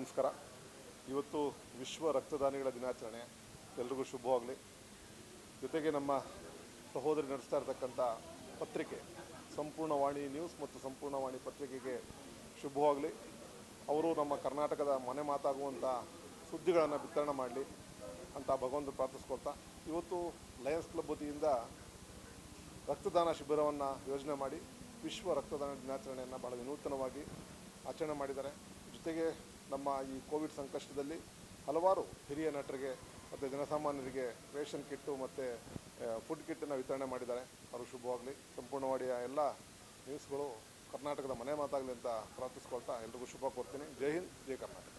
ನಮಸ್ಕಾರ ಇವತ್ತು ವಿಶ್ವ ರಕ್ತದಾನಿಗಳ ದಿನಾಚರಣೆ ಎಲ್ರಿಗೂ ಶುಭವಾಗಲಿ ಜೊತೆಗೆ ನಮ್ಮ ಸಹೋದರಿ ನಡೆಸ್ತಾ ಇರತಕ್ಕಂಥ ಪತ್ರಿಕೆ ಸಂಪೂರ್ಣವಾಣಿ ನ್ಯೂಸ್ ಮತ್ತು ಸಂಪೂರ್ಣವಾಣಿ ಪತ್ರಿಕೆಗೆ ಶುಭವಾಗಲಿ ಅವರು ನಮ್ಮ ಕರ್ನಾಟಕದ ಮನೆ ಮಾತಾಗುವಂಥ ಸುದ್ದಿಗಳನ್ನು ಬಿತ್ತರಣೆ ಮಾಡಲಿ ಅಂತ ಭಗವಂತ ಪ್ರಾರ್ಥಿಸ್ಕೊಳ್ತಾ ಇವತ್ತು ಲಯನ್ಸ್ ಕ್ಲಬ್ ವತಿಯಿಂದ ರಕ್ತದಾನ ಶಿಬಿರವನ್ನು ಯೋಜನೆ ಮಾಡಿ ವಿಶ್ವ ರಕ್ತದಾನ ದಿನಾಚರಣೆಯನ್ನು ಭಾಳ ವಿನೂತನವಾಗಿ ಆಚರಣೆ ಮಾಡಿದ್ದಾರೆ ಜೊತೆಗೆ ನಮ್ಮ ಈ ಕೋವಿಡ್ ಸಂಕಷ್ಟದಲ್ಲಿ ಹಲವಾರು ಹಿರಿಯ ನಟರಿಗೆ ಮತ್ತು ಜನಸಾಮಾನ್ಯರಿಗೆ ರೇಷನ್ ಕಿಟ್ಟು ಮತ್ತು ಫುಡ್ ಕಿಟ್ಟನ್ನು ವಿತರಣೆ ಮಾಡಿದ್ದಾರೆ ಅವರು ಶುಭವಾಗಲಿ ಸಂಪೂರ್ಣವಾಡಿಯ ಎಲ್ಲ ನ್ಯೂಸ್ಗಳು ಕರ್ನಾಟಕದ ಮನೆ ಮಾತಾಗಲಿ ಅಂತ ಪ್ರಾರ್ಥಿಸ್ಕೊಳ್ತಾ ಎಲ್ರಿಗೂ ಶುಭ ಕೋರ್ತೀನಿ ಜೈ ಹಿಂದ್ ಜೈ ಕರ್ನಾಟಕ